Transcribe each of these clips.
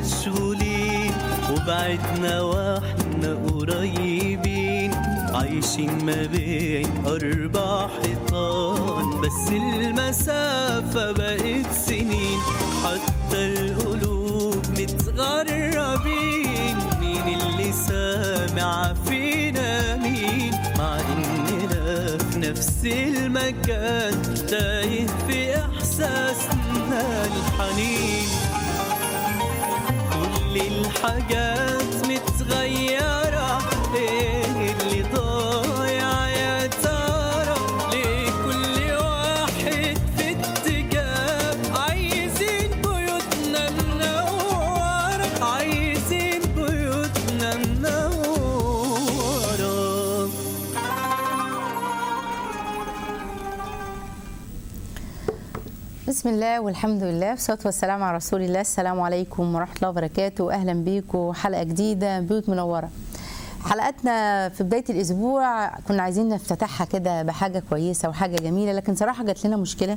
مشغولين وبعدنا واحنا قريبين عايشين ما بين أربع حيطان بس المسافة بقت سنين حتى القلوب متغربين مين اللي سامع فينا مين مع إننا في نفس المكان تايه في إحساسنا الحنين كل الحاجات متغيرة ايه اللي ضايع يا ترى ليه كل واحد في اتجاه عايزين بيوتنا منورة عايزين بيوتنا منورة بسم الله والحمد لله والصلاة والسلام على رسول الله السلام عليكم ورحمة الله وبركاته أهلا بيكم حلقة جديدة بيوت منورة حلقاتنا في بداية الأسبوع كنا عايزين نفتتحها كده بحاجة كويسة وحاجة جميلة لكن صراحة جات لنا مشكلة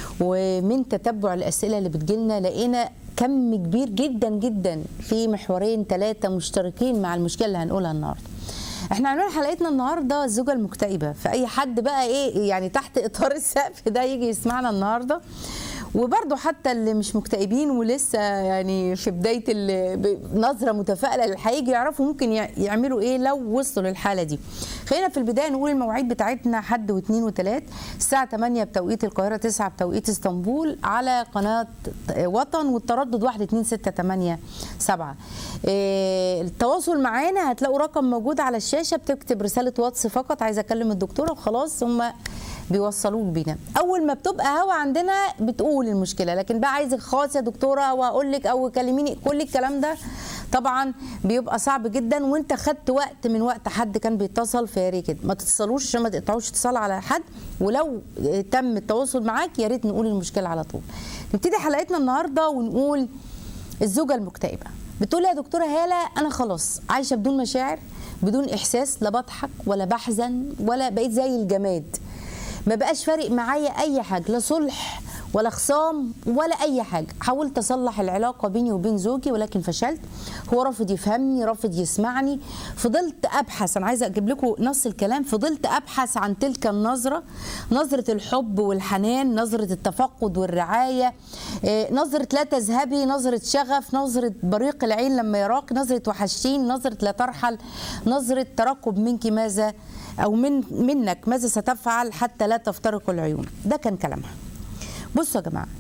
ومن تتبع الأسئلة اللي بتجيلنا لقينا كم كبير جدا جدا في محورين ثلاثة مشتركين مع المشكلة اللي هنقولها النهارده احنا عنوان حلقتنا النهارده الزوجه المكتئبه فاي حد بقى ايه يعني تحت اطار السقف ده يجي يسمعنا النهارده وبرضه حتى اللي مش مكتئبين ولسه يعني في بدايه ال- ب- نظره متفائله للي هيجي يعرفوا ممكن يع- يعملوا ايه لو وصلوا للحاله دي. خلينا في البدايه نقول المواعيد بتاعتنا حد واثنين وثلاث الساعه 8 بتوقيت القاهره 9 بتوقيت اسطنبول على قناه وطن والتردد 1 2 6 8 7 إيه التواصل معانا هتلاقوا رقم موجود على الشاشه بتكتب رساله واتس فقط عايزه اكلم الدكتوره وخلاص هم بيوصلوك بينا اول ما بتبقى هوا عندنا بتقول المشكله لكن بقى عايزك خاص يا دكتوره واقول لك او كلميني كل الكلام ده طبعا بيبقى صعب جدا وانت خدت وقت من وقت حد كان بيتصل فيا ريت كده ما تتصلوش عشان ما تقطعوش اتصال على حد ولو اه، تم التواصل معاك يا ريت نقول المشكله على طول نبتدي حلقتنا النهارده ونقول الزوجه المكتئبه بتقول يا دكتوره هاله انا خلاص عايشه بدون مشاعر بدون احساس لا بضحك ولا بحزن ولا بقيت زي الجماد ما بقاش فارق معايا اي حاجه لا صلح ولا خصام ولا اي حاجه حاولت اصلح العلاقه بيني وبين زوجي ولكن فشلت هو رافض يفهمني رافض يسمعني فضلت ابحث انا عايزه اجيب لكم نص الكلام فضلت ابحث عن تلك النظره نظره الحب والحنان نظره التفقد والرعايه آه، نظره لا تذهبي نظره شغف نظره بريق العين لما يراك نظره وحشتين نظره لا ترحل نظره ترقب منك ماذا او من منك ماذا ستفعل حتى لا تفترق العيون ده كان كلامها بصوا يا جماعه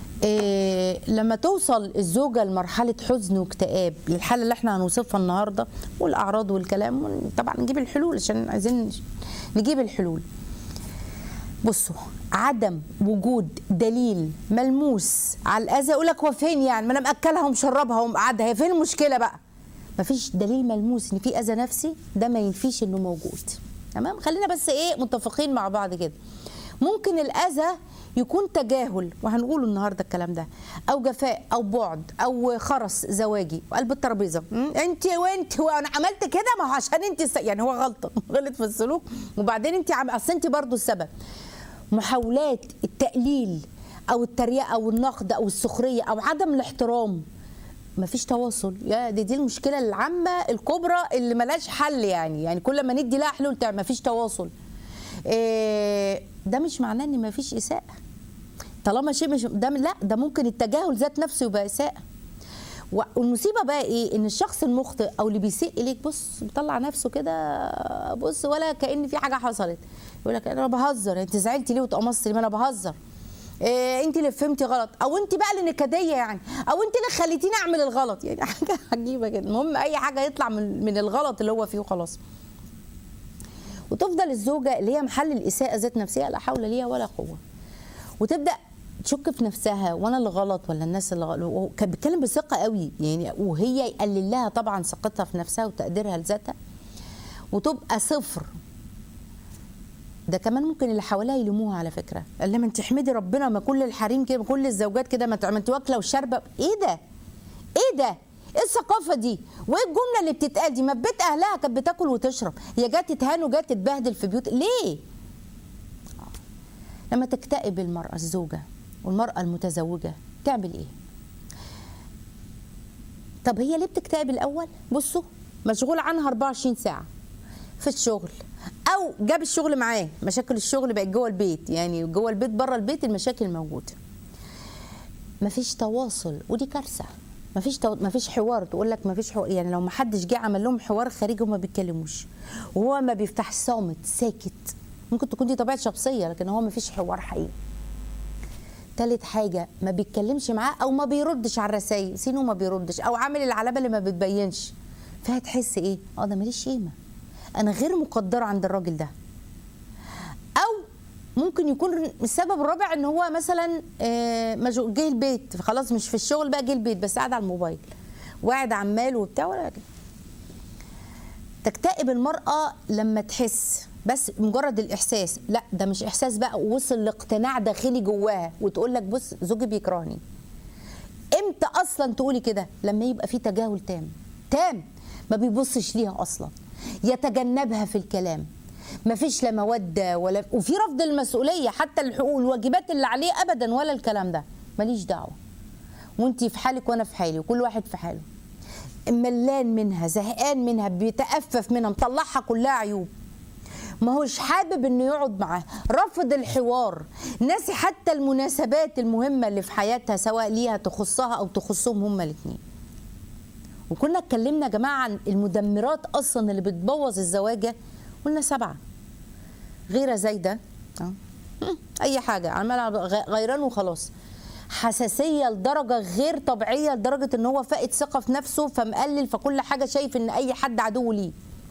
إيه لما توصل الزوجه لمرحله حزن واكتئاب الحاله اللي احنا هنوصفها النهارده والاعراض والكلام طبعا نجيب الحلول عشان عايزين نجيب الحلول بصوا عدم وجود دليل ملموس على الاذى يقول لك هو فين يعني ما انا ماكلها ومشربها ومقعدها هي فين المشكله بقى مفيش دليل ملموس ان في اذى نفسي ده ما ينفيش انه موجود تمام خلينا بس ايه متفقين مع بعض كده ممكن الاذى يكون تجاهل وهنقوله النهارده الكلام ده او جفاء او بعد او خرس زواجي وقلب الترابيزه انت وانت وانا عملت كده ما هو عشان انت الس... يعني هو غلطه غلط في السلوك وبعدين انت عم... اصل انت برضو السبب محاولات التقليل او التريقه او النقد او السخريه او عدم الاحترام مفيش تواصل يا دي دي المشكله العامه الكبرى اللي ملاش حل يعني يعني كل ما ندي لها حلول تعمل مفيش تواصل إيه ده مش معناه ان مفيش اساءه طالما شيء مش ده لا ده ممكن التجاهل ذات نفسه يبقى اساءه والمصيبه بقى ايه ان الشخص المخطئ او اللي بيسيء اليك بص بيطلع نفسه كده بص ولا كان في حاجه حصلت يقول لك انا بهزر انت زعلتي ليه وتقمصتي ليه ما انا بهزر إيه انت اللي فهمتي غلط او انت بقى اللي نكديه يعني او انت اللي خليتيني اعمل الغلط يعني حاجه عجيبه كده المهم اي حاجه يطلع من من الغلط اللي هو فيه وخلاص وتفضل الزوجه اللي هي محل الاساءه ذات نفسها لا حول ليها ولا قوه وتبدا تشك في نفسها وانا اللي غلط ولا الناس اللي غلط كان بيتكلم بثقه قوي يعني وهي يقلل لها طبعا ثقتها في نفسها وتقديرها لذاتها وتبقى صفر ده كمان ممكن اللي حواليها يلوموها على فكره قال لها ما انت احمدي ربنا ما كل الحريم كده كل الزوجات كده ما انت واكله وشاربه ايه ده ايه ده ايه الثقافه دي وايه الجمله اللي بتتقال دي ما في بيت اهلها كانت بتاكل وتشرب هي جت تتهان وجت تتبهدل في بيوت ليه لما تكتئب المراه الزوجه والمراه المتزوجه تعمل ايه طب هي ليه بتكتئب الاول بصوا مشغول عنها 24 ساعه في الشغل او جاب الشغل معاه مشاكل الشغل بقت جوه البيت يعني جوه البيت بره البيت المشاكل موجوده مفيش تواصل ودي كارثه مفيش تو... مفيش حوار تقول لك مفيش حوار يعني لو ما حدش جه عمل لهم حوار خارجي وما بيتكلموش وهو ما بيفتحش صامت ساكت ممكن تكون دي طبيعه شخصيه لكن هو مفيش حوار حقيقي تالت حاجة ما بيتكلمش معاه أو ما بيردش على الرسايل سينو ما بيردش أو عامل العلامة اللي ما بتبينش فهتحس إيه؟ أه ده ماليش قيمة أنا غير مقدرة عند الراجل ده أو ممكن يكون السبب الرابع ان هو مثلا آه، مشغو- جه البيت خلاص مش في الشغل بقى جه البيت بس قاعد على الموبايل وقاعد عمال وبتاع ولا تكتئب المرأة لما تحس بس مجرد الإحساس لا ده مش إحساس بقى وصل لاقتناع داخلي جواها وتقول لك بص زوجي بيكرهني امتى اصلا تقولي كده لما يبقى في تجاهل تام تام ما بيبصش ليها اصلا يتجنبها في الكلام ما فيش لا موده ولا وفي رفض المسؤوليه حتى الحقوق والواجبات اللي عليه ابدا ولا الكلام ده ماليش دعوه وانتي في حالك وانا في حالي وكل واحد في حاله ملان منها زهقان منها بيتأفف منها مطلعها كلها عيوب ما هوش حابب انه يقعد معاها رفض الحوار ناسي حتى المناسبات المهمه اللي في حياتها سواء ليها تخصها او تخصهم هما الاثنين وكنا اتكلمنا يا جماعه عن المدمرات اصلا اللي بتبوظ الزواجه قلنا سبعه غيره زايده اه هم، اي حاجه عماله غ- غيران وخلاص حساسيه لدرجه غير طبيعيه لدرجه ان هو فاقد ثقه في نفسه فمقلل فكل حاجه شايف ان اي حد عدو ليه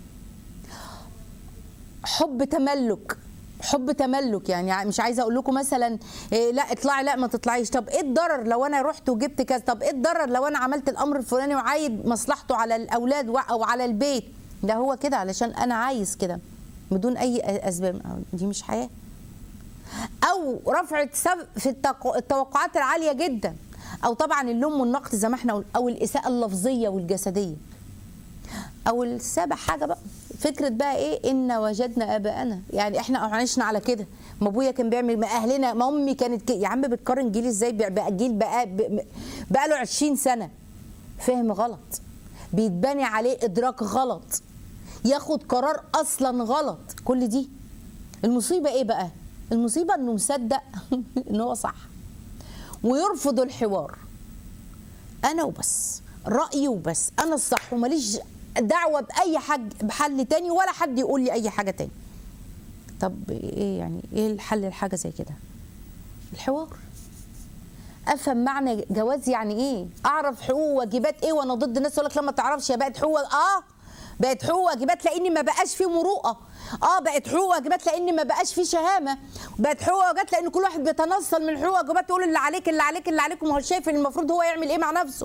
حب تملك حب تملك يعني مش عايزه اقول لكم مثلا إيه لا اطلعي لا ما تطلعيش طب ايه الضرر لو انا رحت وجبت كذا طب ايه الضرر لو انا عملت الامر الفلاني وعايد مصلحته على الاولاد و- او على البيت ده هو كده علشان انا عايز كده بدون اي اسباب دي مش حياه او رفع السب- في التق- التوقعات العاليه جدا او طبعا اللوم والنقد زي ما احنا قلنا او الاساءه اللفظيه والجسديه او السابع حاجه بقى فكره بقى ايه ان وجدنا اباءنا يعني احنا عشنا على كده ما ابويا كان بيعمل ما اهلنا ما امي كانت كده يا عم بتقارن جيل ازاي بقى بقى جيل بقى بقى له 20 سنه فهم غلط بيتبني عليه ادراك غلط ياخد قرار اصلا غلط كل دي المصيبه ايه بقى المصيبه انه مصدق ان هو صح ويرفض الحوار انا وبس رايي وبس انا الصح وماليش دعوه باي حاجه بحل تاني ولا حد يقول لي اي حاجه تاني طب ايه يعني ايه الحل لحاجه زي كده الحوار افهم معنى جواز يعني ايه اعرف حقوق وواجبات ايه وانا ضد الناس يقول لك لما تعرفش يا بقت حقوق اه بقت حقوق وواجبات لان ما بقاش فيه مروءه اه بقت حقوق وواجبات لان ما بقاش فيه شهامه بقت حقوق وواجبات لان كل واحد بيتنصل من حقوق وواجبات يقول اللي عليك اللي عليك اللي عليك وما هو شايف ان المفروض هو يعمل ايه مع نفسه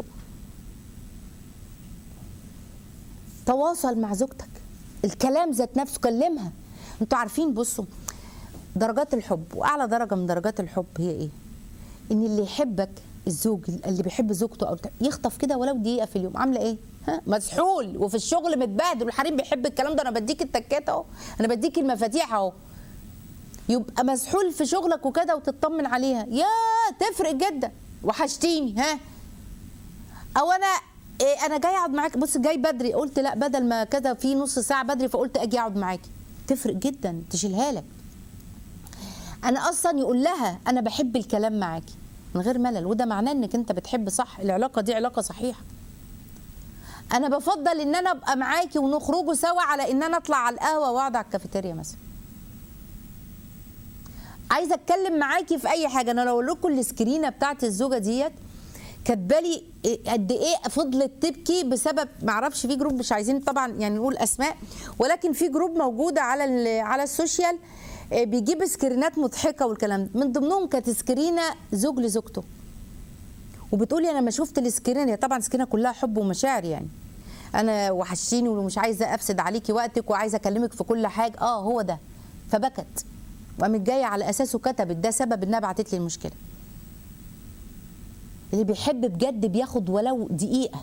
تواصل مع زوجتك الكلام ذات نفسه كلمها انتوا عارفين بصوا درجات الحب واعلى درجه من درجات الحب هي ايه ان اللي يحبك الزوج اللي بيحب زوجته او بتاع- يخطف كده ولو دقيقه في اليوم عامله ايه ها مسحول وفي الشغل متبهدل والحريم بيحب الكلام ده انا بديك التكات اهو انا بديك المفاتيح اهو يبقى مسحول في شغلك وكده وتطمن عليها يا تفرق جدا وحشتيني ها او انا إيه انا جاي اقعد معاك بص جاي بدري قلت لا بدل ما كده في نص ساعه بدري فقلت اجي اقعد معاكي تفرق جدا تشيلها لك انا اصلا يقول لها انا بحب الكلام معاكي من غير ملل وده معناه انك انت بتحب صح العلاقه دي علاقه صحيحه انا بفضل ان انا ابقى معاكي ونخرجوا سوا على ان انا اطلع على القهوه واقعد على الكافيتيريا مثلا عايزه اتكلم معاكي في اي حاجه انا لو اقول لكم السكرينه بتاعت الزوجه ديت كاتبالي إيه- قد ايه فضلت تبكي بسبب معرفش في جروب مش عايزين طبعا يعني نقول اسماء ولكن في جروب موجوده على ال- على السوشيال آه، بيجيب سكرينات مضحكه والكلام ده من ضمنهم كانت سكرينه زوج لزوجته وبتقولي انا لما شفت السكرينه هي طبعا سكرينه كلها حب ومشاعر يعني انا وحشيني ومش عايزه افسد عليكي وقتك وعايزه اكلمك في كل حاجه اه هو ده فبكت وقامت جايه على اساسه كتبت ده سبب انها بعتت لي المشكله اللي بيحب بجد بياخد ولو دقيقه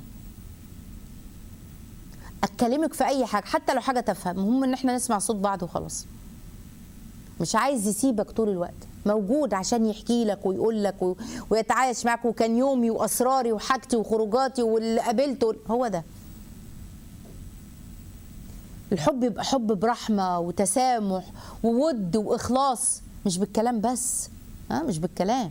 اتكلمك في اي حاجه حتى لو حاجه تافهه المهم ان احنا نسمع صوت بعض وخلاص مش عايز يسيبك طول الوقت موجود عشان يحكي لك ويقول لك و- ويتعايش معك وكان يومي واسراري وحاجتي وخروجاتي واللي قابلته هو ده الحب يبقى حب برحمه وتسامح وود واخلاص مش بالكلام بس ها مش بالكلام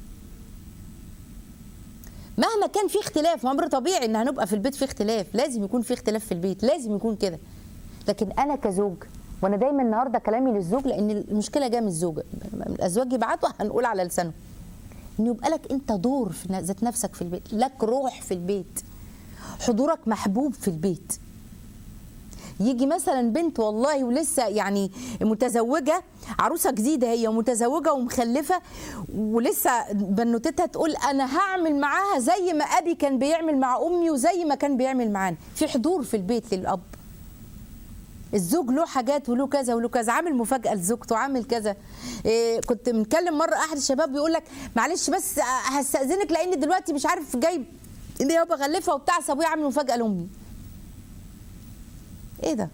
مهما كان في اختلاف ما امر طبيعي ان هنبقى في البيت في اختلاف لازم يكون في اختلاف في البيت لازم يكون كده لكن انا كزوج وانا دايما النهارده كلامي للزوج لان المشكله جايه من الزوجه الازواج يبعتوا هنقول على لسانهم ان يبقى لك انت دور في ن- ذات نفسك في البيت لك روح في البيت حضورك محبوب في البيت يجي مثلا بنت والله ولسه يعني متزوجه عروسه جديده هي متزوجه ومخلفه ولسه بنوتتها تقول انا هعمل معاها زي ما ابي كان بيعمل مع امي وزي ما كان بيعمل معانا في حضور في البيت للاب الزوج له حاجات وله كذا وله كذا عامل مفاجاه لزوجته عامل كذا إيه كنت بنتكلم مره احد الشباب بيقول لك معلش بس هستاذنك لان دلوقتي مش عارف جايب ان هي بغلفها وبتاع أصل ابويا عامل مفاجاه لامي ايه ده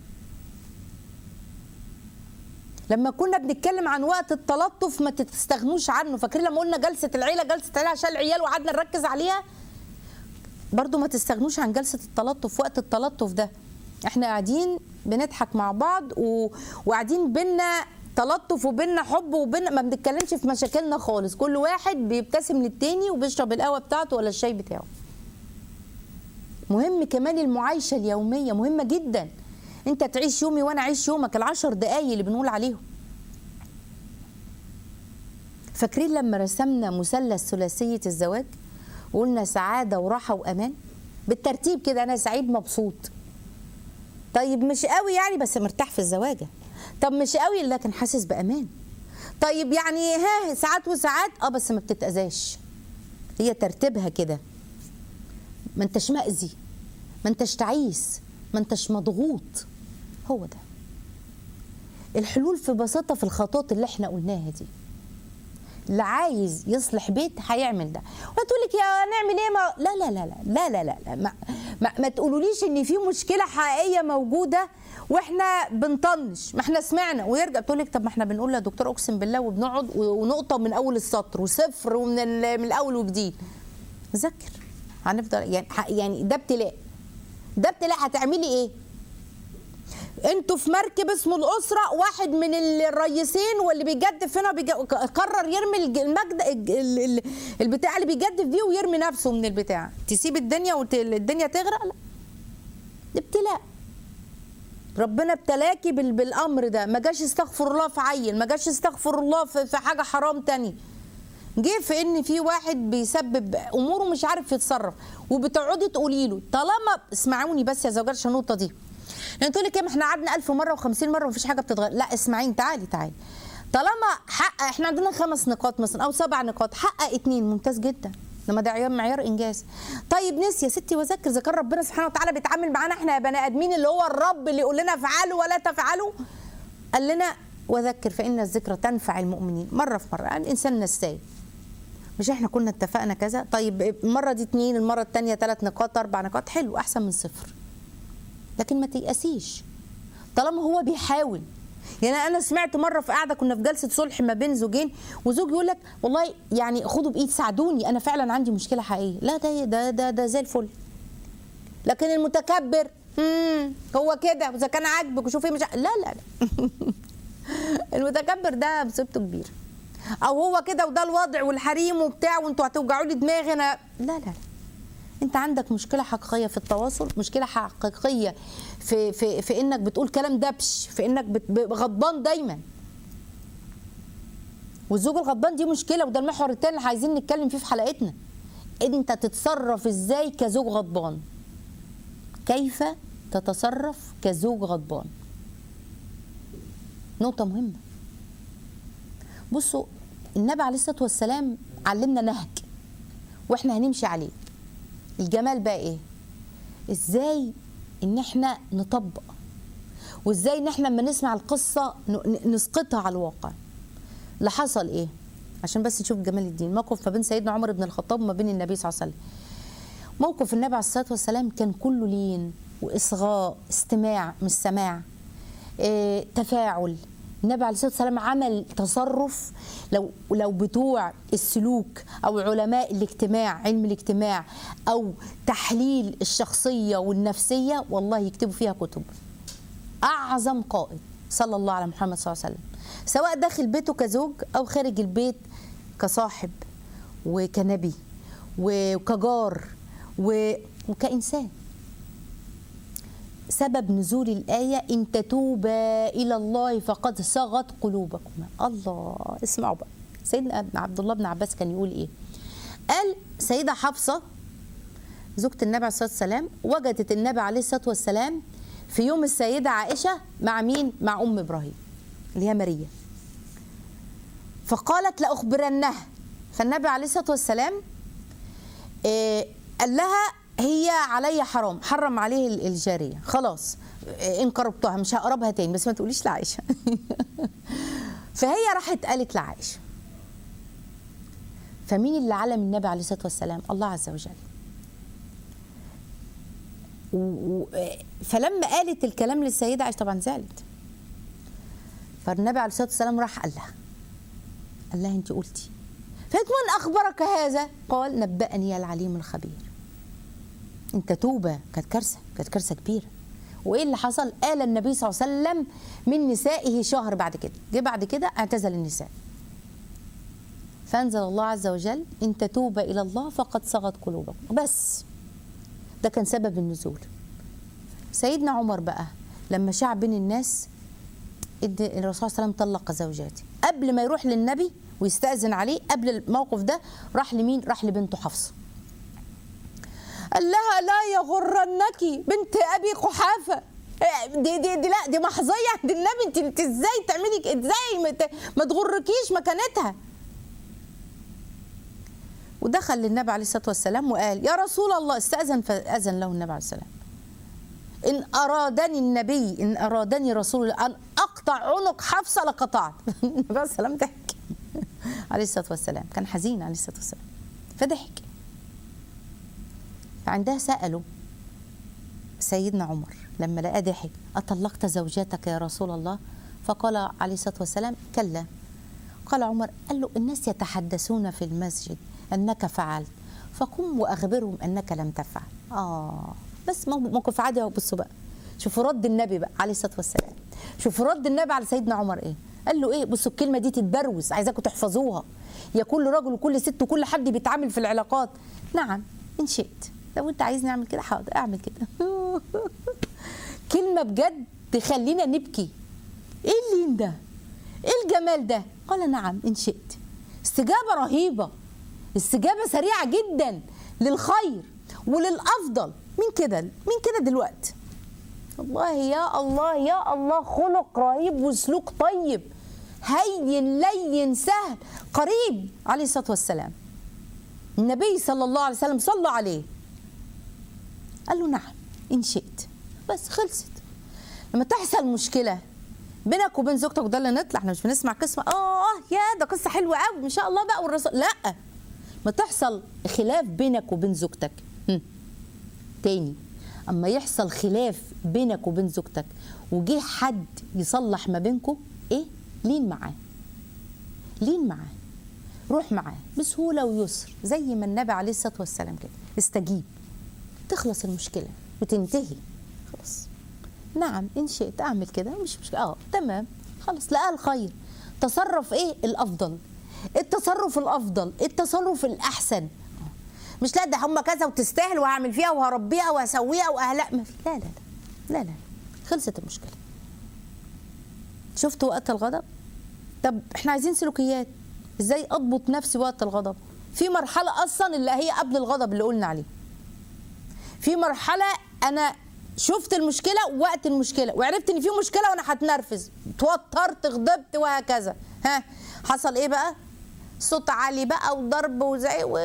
لما كنا بنتكلم عن وقت التلطف ما تستغنوش عنه فاكرين لما قلنا جلسه العيله جلسه العيله عشان العيال وقعدنا نركز عليها برضو ما تستغنوش عن جلسه التلطف وقت التلطف ده احنا قاعدين بنضحك مع بعض و... وقاعدين بينا تلطف وبينا حب وبينا ما بنتكلمش في مشاكلنا خالص كل واحد بيبتسم للتاني وبيشرب القهوه بتاعته ولا الشاي بتاعه مهم كمان المعايشه اليوميه مهمه جدا انت تعيش يومي وانا اعيش يومك العشر دقايق اللي بنقول عليهم فاكرين لما رسمنا مثلث ثلاثيه الزواج وقلنا سعاده وراحه وامان بالترتيب كده انا سعيد مبسوط طيب مش قوي يعني بس مرتاح في الزواجه طب مش قوي لكن حاسس بامان طيب يعني ها ساعات وساعات اه بس ما بتتاذاش هي ترتيبها كده ما انتش مأذي ما انتش تعيس ما انتش مضغوط هو ده الحلول في بساطة في الخطوات اللي احنا قلناها دي اللي عايز يصلح بيت هيعمل ده وتقول لك يا نعمل ايه ما لا لا لا لا لا لا لا, لا. ما, ما, ما تقولوليش ان في مشكله حقيقيه موجوده واحنا بنطنش ما احنا سمعنا ويرجع تقول لك طب ما احنا بنقول يا دكتور اقسم بالله وبنقعد ونقطه من اول السطر وصفر ومن ال- من الاول وجديد ذاكر هنفضل يعني يعني ده ابتلاء ده ابتلاء هتعملي ايه انتوا في مركب اسمه الاسره واحد من الريسين واللي بيجدف هنا بيج... قرر يرمي الج- المجد الج- ال- ال- البتاع اللي بيجدف بيه ويرمي نفسه من البتاع تسيب الدنيا والدنيا تغرق لا ده ابتلاء ربنا ابتلاكي بال- بالامر ده ما جاش استغفر الله في عيل ما جاش استغفر الله في في حاجه حرام تاني جه في ان في واحد بيسبب اموره مش عارف يتصرف وبتقعدي تقولي له طالما اسمعوني بس يا زوجات عشان النقطه دي يعني تقول لك ايه ما احنا قعدنا 1000 مره و50 مره ومفيش حاجه بتتغير لا اسمعيني تعالي تعالي طالما حقق احنا عندنا خمس نقاط مثلا او سبع نقاط حقق اتنين ممتاز جدا لما ده عيار معيار انجاز طيب نسي يا ستي وذكر اذا كان ربنا سبحانه وتعالى بيتعامل معانا احنا يا بني ادمين اللي هو الرب اللي يقول لنا افعلوا ولا تفعلوا قال لنا وذكر فان الذكرى تنفع المؤمنين مره في مره يعني الانسان نساي مش احنا كنا اتفقنا كذا طيب المره دي اتنين المره التانية ثلاث نقاط اربع نقاط حلو احسن من صفر لكن ما تيأسيش طالما هو بيحاول يعني انا سمعت مره في قاعده كنا في جلسه صلح ما بين زوجين وزوج يقول لك والله يعني خدوا بايد ساعدوني انا فعلا عندي مشكله حقيقيه لا ده ده ده, ده زي الفل لكن المتكبر امم هو كده واذا كان عاجبك وشوف ايه مش ع- لا لا لا المتكبر ده مصيبته كبيره او هو كده وده الوضع والحريم وبتاع وانتوا هتوجعوا لي دماغي انا لا لا لا انت عندك مشكله حقيقيه في التواصل مشكله حقيقيه في في في انك بتقول كلام دبش في انك بت- ب- غضبان دايما والزوج الغضبان دي مشكله وده المحور التاني اللي عايزين نتكلم فيه في حلقتنا انت تتصرف ازاي كزوج غضبان كيف تتصرف كزوج غضبان نقطه مهمه بصوا النبي عليه الصلاه والسلام علمنا نهج واحنا هنمشي عليه الجمال بقى ايه ازاي ان احنا نطبق وازاي ان احنا لما نسمع القصه ن- نسقطها على الواقع اللي حصل ايه عشان بس تشوف جمال الدين موقف ما بين سيدنا عمر بن الخطاب وما بين النبي صلى الله عليه وسلم موقف النبي عليه الصلاه والسلام كان كله لين واصغاء استماع مش سماع اه تفاعل النبي عليه الصلاه والسلام عمل تصرف لو لو بتوع السلوك او علماء الاجتماع علم الاجتماع او تحليل الشخصيه والنفسيه والله يكتبوا فيها كتب اعظم قائد صلى الله على محمد صلى الله عليه وسلم سواء داخل بيته كزوج او خارج البيت كصاحب وكنبي وكجار و- وكانسان سبب نزول الآية إن تتوبا إلى الله فقد صغت قلوبكما الله اسمعوا بقى سيدنا ابن عبد الله بن عباس كان يقول إيه قال سيدة حفصة زوجة النبي عليه الصلاة والسلام وجدت النبي عليه الصلاة والسلام في يوم السيدة عائشة مع مين؟ مع أم إبراهيم اللي هي ماريا فقالت لأخبرنها فالنبي عليه الصلاة والسلام إيه، قال لها هي علي حرام حرم عليه ال- الجاريه خلاص إيه، ان قربتها مش هقربها تاني بس ما تقوليش لعائشه فهي راحت قالت لعائشه فمين اللي علم النبي عليه الصلاه والسلام الله عز وجل و... و... فلما قالت الكلام للسيده عائشه طبعا زعلت فالنبي عليه الصلاه والسلام راح قال لها قال لها انت قلتي فقالت من اخبرك هذا قال نبأني العليم الخبير انت توبه كانت كارثه كانت كارثه كبيره وايه اللي حصل قال النبي صلى الله عليه وسلم من نسائه شهر بعد كده جه بعد كده اعتزل النساء فانزل الله عز وجل ان تتوب الى الله فقد صغت قلوبكم بس ده كان سبب النزول سيدنا عمر بقى لما شاع بين الناس ادى الرسول صلى الله عليه وسلم طلق زوجاته قبل ما يروح للنبي ويستأذن عليه قبل الموقف ده راح لمين راح لبنته حفصه قال لها لا يغرنك بنت ابي قحافه دي دي دي لا دي محظيه عند النبي انت انت ازاي تعملي كده؟ ازاي ما ت- ما تغركيش مكانتها ودخل للنبي عليه الصلاه والسلام وقال يا رسول الله استاذن فاذن له النبي عليه السلام ان ارادني النبي ان ارادني رسول الله ان اقطع عنق حفصه لقطعت النبي عليه السلام ضحك عليه الصلاه والسلام كان حزين عليه الصلاه والسلام فضحك فعندها سالوا سيدنا عمر لما لقى ضحك اطلقت زوجاتك يا رسول الله فقال عليه الصلاه والسلام كلا قال عمر قال له الناس يتحدثون في المسجد انك فعلت فقم واخبرهم انك لم تفعل اه بس مو- موقف عادي اهو بصوا بقى شوفوا رد النبي بقى عليه الصلاه والسلام شوفوا رد النبي على سيدنا عمر ايه قال له ايه بصوا الكلمه دي تتبروز عايزاكم تحفظوها يا كل رجل وكل ست وكل حد بيتعامل في العلاقات نعم ان شئت لو انت عايزني اعمل كده حاضر اعمل كده كلمه بجد تخلينا نبكي ايه اللين ده ايه الجمال ده قال نعم ان شئت استجابه رهيبه استجابه سريعه جدا للخير وللافضل مين كده مين كده دلوقتي والله يا الله يا الله خلق رهيب وسلوك طيب هين لين سهل قريب عليه الصلاه والسلام النبي صلى الله عليه وسلم صلى عليه قال له نعم ان شئت بس خلصت لما تحصل مشكله بينك وبين زوجتك وده اللي نطلع احنا مش بنسمع قصه اه يا ده قصه حلوه قوي ما شاء الله بقى والرسول لا ما تحصل خلاف بينك وبين زوجتك هم. تاني اما يحصل خلاف بينك وبين زوجتك وجه حد يصلح ما بينكم ايه لين معاه لين معاه روح معاه بسهوله ويسر زي ما النبي عليه الصلاه والسلام كده استجيب تخلص المشكله وتنتهي خلاص نعم ان شئت اعمل كده مش مشكله اه تمام خلاص لقى الخير تصرف ايه الافضل التصرف الافضل التصرف الاحسن مش لا ده هم كذا وتستاهل وهعمل فيها وهربيها وهسويها واهلا ما في لا لا لا لا لا خلصت المشكله شفتوا وقت الغضب طب احنا عايزين سلوكيات ازاي اضبط نفسي وقت الغضب في مرحله اصلا اللي هي قبل الغضب اللي قلنا عليه في مرحله انا شفت المشكله وقت المشكله وعرفت ان في مشكله وانا هتنرفز توترت غضبت وهكذا ها حصل ايه بقى صوت عالي بقى وضرب وزعيق و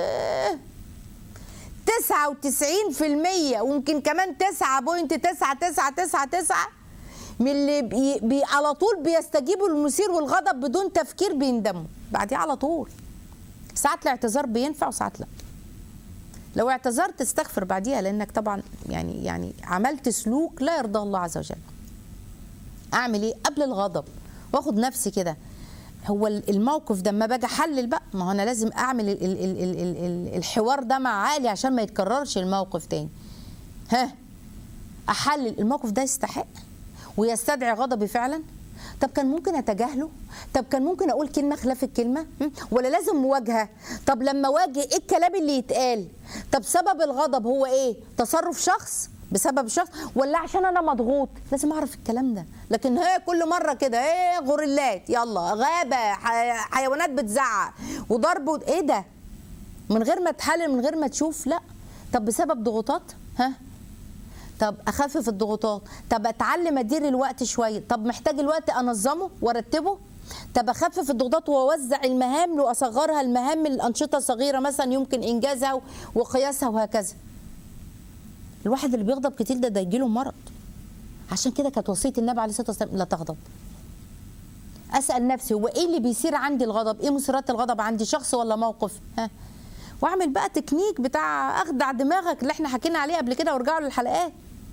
99% ويمكن كمان 9.9999 من اللي بي بي على طول بيستجيبوا للمثير والغضب بدون تفكير بيندموا بعديه على طول ساعات الاعتذار بينفع وساعات لا لو اعتذرت استغفر بعديها لانك طبعا يعني يعني عملت سلوك لا يرضى الله عز وجل اعمل ايه قبل الغضب واخد نفسي كده هو ال- الموقف ده اما باجي احلل بقى ما هو انا لازم اعمل ال ال ال ال ال ال الحوار ده مع عقلي عشان ما يتكررش الموقف تاني ها احلل الموقف ده يستحق ويستدعي غضبي فعلا طب كان ممكن اتجاهله طب كان ممكن اقول كلمه خلاف الكلمه م? ولا لازم مواجهه طب لما اواجه ايه الكلام اللي يتقال طب سبب الغضب هو ايه تصرف شخص بسبب شخص ولا عشان انا مضغوط لازم اعرف الكلام ده لكن هي كل مره كده ايه غوريلات يلا غابه ح- حيوانات بتزعق وضرب و- ايه ده من غير ما تحلل من غير ما تشوف لا طب بسبب ضغوطات ها طب اخفف الضغوطات طب اتعلم ادير الوقت شويه طب محتاج الوقت انظمه وارتبه طب اخفف الضغوطات واوزع المهام واصغرها المهام الانشطه صغيره مثلا يمكن انجازها و- وقياسها وهكذا الواحد اللي بيغضب كتير ده ده يجيله مرض عشان كده كانت وصيه النبي عليه الصلاه والسلام لا تغضب اسال نفسي هو ايه اللي بيصير عندي الغضب ايه مثيرات الغضب عندي شخص ولا موقف ها واعمل بقى تكنيك بتاع اخدع دماغك اللي احنا حكينا عليه قبل كده وارجعوا للحلقات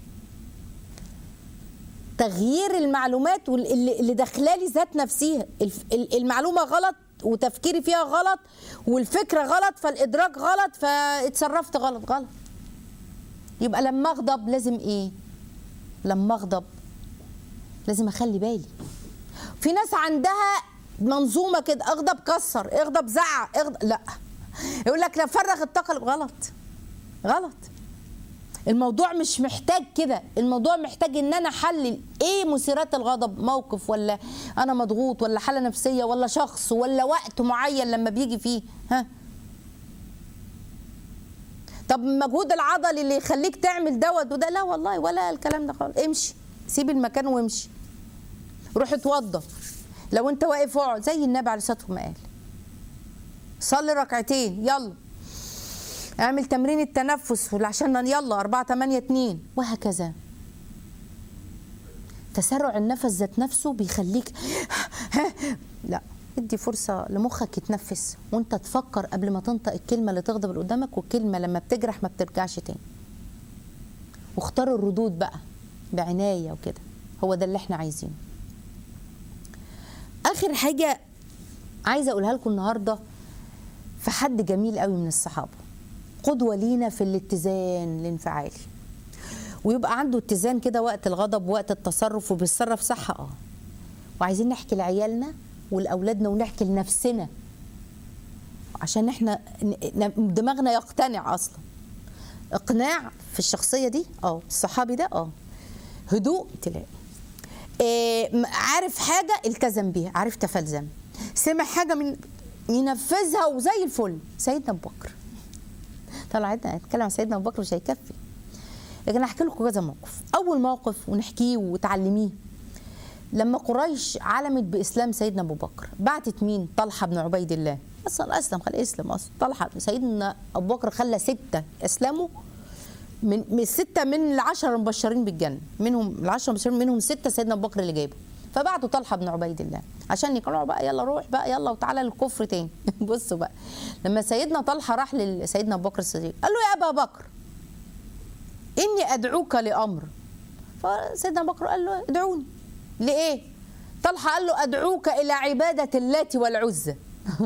تغيير المعلومات واللي اللي داخلالي ذات نفسها الف- ال- المعلومه غلط وتفكيري فيها غلط والفكره غلط فالادراك غلط فاتصرفت غلط غلط يبقى لما اغضب لازم ايه لما اغضب لازم اخلي بالي في ناس عندها منظومه كده اغضب كسر اغضب زعق اغضب لا يقول لك لا فرغ الطاقه غلط غلط الموضوع مش محتاج كده الموضوع محتاج ان انا احلل ايه مثيرات الغضب موقف ولا انا مضغوط ولا حاله نفسيه ولا شخص ولا وقت معين لما بيجي فيه ها طب المجهود العضلي اللي يخليك تعمل دوت وده لا والله ولا الكلام ده خالص امشي سيب المكان وامشي روح اتوضى لو انت واقف اقعد زي النبي عليه الصلاه والسلام قال صلي ركعتين يلا اعمل تمرين التنفس عشان يلا 4 8 2 وهكذا تسرع النفس ذات نفسه بيخليك لا ادي فرصة لمخك يتنفس وانت تفكر قبل ما تنطق الكلمة اللي تغضب اللي قدامك والكلمة لما بتجرح ما بترجعش تاني واختار الردود بقى بعناية وكده هو ده اللي احنا عايزينه اخر حاجة عايزة اقولها لكم النهاردة في حد جميل قوي من الصحابة قدوة لينا في الاتزان الانفعالي ويبقى عنده اتزان كده وقت الغضب وقت التصرف وبيتصرف صح اه وعايزين نحكي لعيالنا ولاولادنا ونحكي لنفسنا عشان احنا ن- ن- دماغنا يقتنع اصلا اقناع في الشخصيه دي اه الصحابي ده اه هدوء تلاقي إيه م- عارف حاجه التزم بيها عارف تفلزم سمع حاجه من ينفذها وزي الفل سيدنا ابو بكر طلع نتكلم عن سيدنا ابو بكر مش هيكفي لكن احكي لكم كذا موقف اول موقف ونحكيه وتعلميه لما قريش علمت باسلام سيدنا ابو بكر بعتت مين طلحه بن عبيد الله اصلا اسلم خلي اسلم اصلا طلحه سيدنا ابو بكر خلى سته اسلموا من من السته من العشره المبشرين بالجنه منهم العشره المبشرين منهم سته سيدنا ابو بكر اللي جايبه فبعتوا طلحه بن عبيد الله عشان يقنعوا بقى يلا روح بقى يلا وتعالى للكفر تاني بصوا بقى لما سيدنا طلحه راح لسيدنا ابو بكر الصديق قال له يا ابا بكر اني ادعوك لامر فسيدنا ابو بكر قال له ادعوني لايه طلحه قال له ادعوك الى عباده اللات والعزى